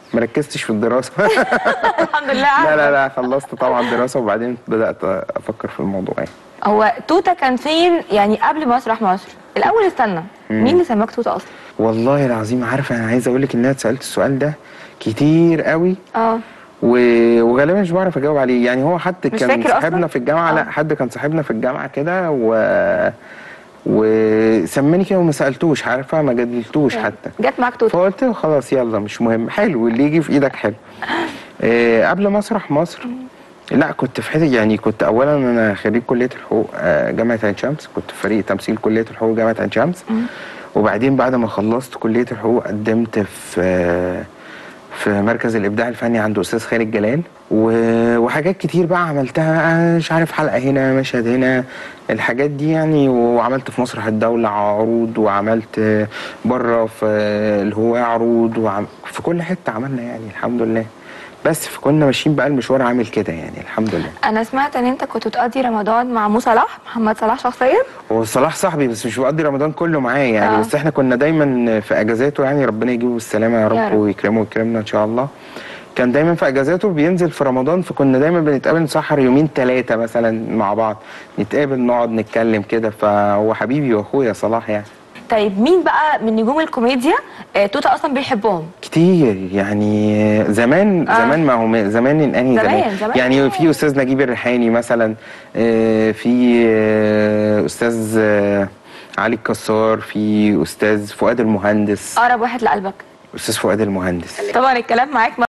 ما ركزتش في الدراسه الحمد لله لا عارفة. لا لا خلصت طبعا دراسه وبعدين بدات افكر في الموضوع يعني هو توته كان فين يعني قبل مسرح مصر الاول استنى مين اللي سماك توته اصلا والله العظيم عارفه انا عايز اقول لك ان انا اتسالت السؤال ده كتير قوي اه و- وغالبا مش بعرف اجاوب عليه يعني هو حد مش كان فاكر أصلاً؟ صاحبنا في الجامعه آه. لا حد كان صاحبنا في الجامعه كده و وسماني كده وما سالتوش عارفه ما جادلتوش حتى جت معاك توته فقلت له خلاص يلا مش مهم حلو اللي يجي في ايدك حلو آه قبل مسرح مصر لا كنت في حته يعني كنت اولا انا خريج كليه الحقوق آه، جامعه عين شمس كنت في فريق تمثيل كليه الحقوق جامعه عين شمس وبعدين بعد ما خلصت كليه الحقوق قدمت في آه، في مركز الابداع الفني عند استاذ خالد جلال و- وحاجات كتير بقى عملتها آه، مش عارف حلقه هنا مشهد هنا الحاجات دي يعني وعملت في مسرح الدوله عروض وعملت آه، بره في آه، الهواة عروض وعم في كل حته عملنا يعني الحمد لله بس فكنا ماشيين بقى المشوار عامل كده يعني الحمد لله انا سمعت ان انت كنت بتقضي رمضان مع مو صلاح محمد صلاح شخصيا هو صلاح صاحبي بس مش بقضي رمضان كله معاه يعني آه. آه. بس احنا كنا دايما في اجازاته يعني ربنا يجيبه بالسلامه يا رب, يا رب. ويكرمه ويكرمنا ان شاء الله كان دايما في اجازاته بينزل في رمضان فكنا دايما بنتقابل نسحر يومين ثلاثه مثلا مع بعض نتقابل نقعد نتكلم كده فهو حبيبي واخويا صلاح يعني طيب مين بقى من نجوم الكوميديا آه، توته اصلا بيحبهم كتير يعني زمان آه. آه. زمان ما هو زمان انهي زمان- زمان, زمان. يعني في استاذ نجيب الريحاني مثلا آه، في آه، استاذ آه، علي الكسار في استاذ فؤاد المهندس اقرب واحد لقلبك استاذ فؤاد المهندس طبعا الكلام معاك